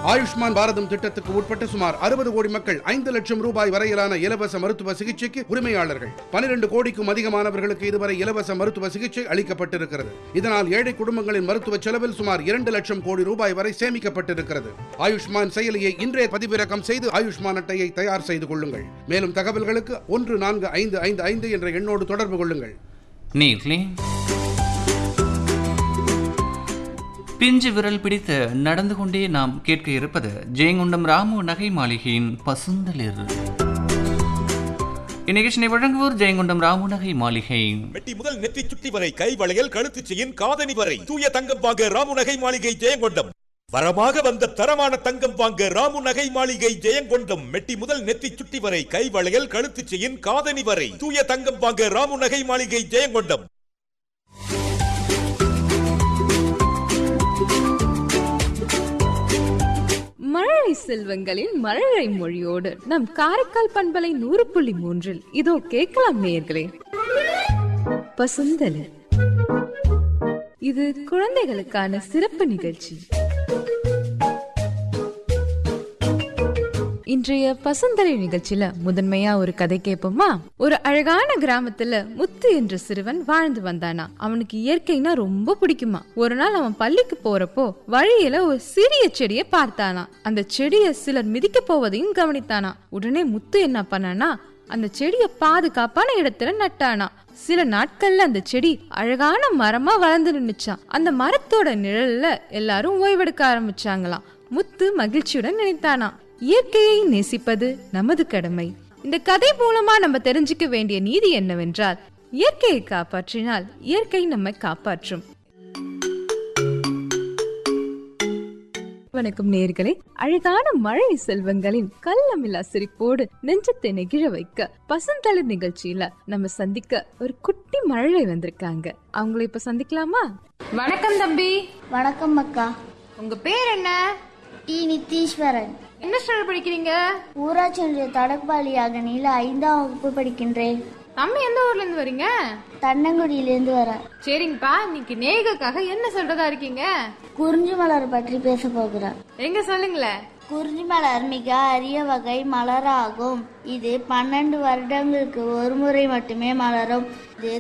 ஆயுஷ்மான் பாரதம் திட்டத்துக்கு உட்பட்ட சுமார் அறுபது கோடி மக்கள் ஐந்து லட்சம் ரூபாய் வரையிலான இலவச மருத்துவ சிகிச்சைக்கு உரிமையாளர்கள் பனிரெண்டு கோடிக்கும் அதிகமானவர்களுக்கு இதுவரை இலவச மருத்துவ சிகிச்சை அளிக்கப்பட்டிருக்கிறது இதனால் ஏழை குடும்பங்களின் மருத்துவ செலவில் சுமார் இரண்டு லட்சம் கோடி ரூபாய் வரை சேமிக்கப்பட்டிருக்கிறது ஆயுஷ்மான் செயலியை இன்றே பதிவிறக்கம் செய்து ஆயுஷ்மான் அட்டையை தயார் செய்து கொள்ளுங்கள் மேலும் தகவல்களுக்கு ஒன்று நான்கு ஐந்து ஐந்து ஐந்து என்ற எண்ணோடு தொடர்பு கொள்ளுங்கள் நீர்லி பிஞ்சு விரல் பிடித்து நடந்து கொண்டே நாம் கேட்க இருப்பது ஜெயங்கொண்டம் ராமு நகை மாளிகையின் பசுந்தளிர் இந்நிகழ்ச்சியை வழங்குவோர் ஜெயங்கொண்டம் ராமு நகை மாளிகை மெட்டி முதல் நெற்றி சுட்டி வரை கை வளையல் கழுத்து செயின் காதணி வரை தூய தங்கம் வாங்க ராமு நகை மாளிகை ஜெயங்கொண்டம் வரமாக வந்த தரமான தங்கம் வாங்க ராமு நகை மாளிகை ஜெயங்கொண்டம் மெட்டி முதல் நெத்தி சுட்டி வரை கை வளையல் கழுத்து செயின் காதணி வரை தூய தங்கம் வாங்க ராமு நகை மாளிகை ஜெயங்கொண்டம் மழலை செல்வங்களின் மழலை மொழியோடு நம் காரைக்கால் பண்பலை நூறு புள்ளி மூன்றில் இதோ கேட்கலாம் நேயர்களே பசுந்தலி இது குழந்தைகளுக்கான சிறப்பு நிகழ்ச்சி இன்றைய பசுந்தலை நிகழ்ச்சியில முதன்மையா ஒரு கதை கேட்போமா ஒரு அழகான கிராமத்துல முத்து என்ற சிறுவன் வாழ்ந்து வந்தானா அவனுக்கு இயற்கைனா ரொம்ப பிடிக்குமா ஒரு நாள் அவன் பள்ளிக்கு போறப்போ வழியில ஒரு சிறிய செடியை பார்த்தானா அந்த செடியை சிலர் மிதிக்க போவதையும் கவனித்தானா உடனே முத்து என்ன பண்ணானா அந்த செடியை பாதுகாப்பான இடத்துல நட்டானா சில நாட்கள்ல அந்த செடி அழகான மரமா வளர்ந்து நின்னுச்சான் அந்த மரத்தோட நிழல்ல எல்லாரும் ஓய்வெடுக்க ஆரம்பிச்சாங்களாம் முத்து மகிழ்ச்சியுடன் நினைத்தானா இயற்கையை நேசிப்பது நமது கடமை இந்த கதை மூலமா நம்ம தெரிஞ்சுக்க வேண்டிய நீதி என்னவென்றால் இயற்கையை காப்பாற்றினால் இயற்கை நம்மை காப்பாற்றும் வணக்கம் நேர்களே அழகான மழை செல்வங்களின் கள்ளமில்லா சிரிப்போடு நெஞ்சத்தை நெகிழ வைக்க பசந்தளிர் நிகழ்ச்சியில நம்ம சந்திக்க ஒரு குட்டி மழலை வந்திருக்காங்க அவங்கள இப்ப சந்திக்கலாமா வணக்கம் தம்பி வணக்கம் அக்கா உங்க பேர் என்ன டி நித்தீஸ்வரன் என்ன ஸ்டாண்டர்ட் படிக்கிறீங்க ஊராட்சி ஒன்றிய தொடர்பாளியாக நீல ஐந்தாம் வகுப்பு படிக்கின்றேன் தம்பி எந்த ஊர்ல இருந்து வரீங்க தன்னங்குடியிலிருந்து வரேன் சரிங்கப்பா இன்னைக்கு நேயர்களுக்காக என்ன சொல்றதா இருக்கீங்க குறிஞ்சி மலர் பற்றி பேச போகிறேன் எங்க சொல்லுங்களேன் குறிஞ்சி மலர் மிக அரிய வகை மலராகும் இது பன்னெண்டு வருடங்களுக்கு ஒரு முறை மட்டுமே மலரும் இது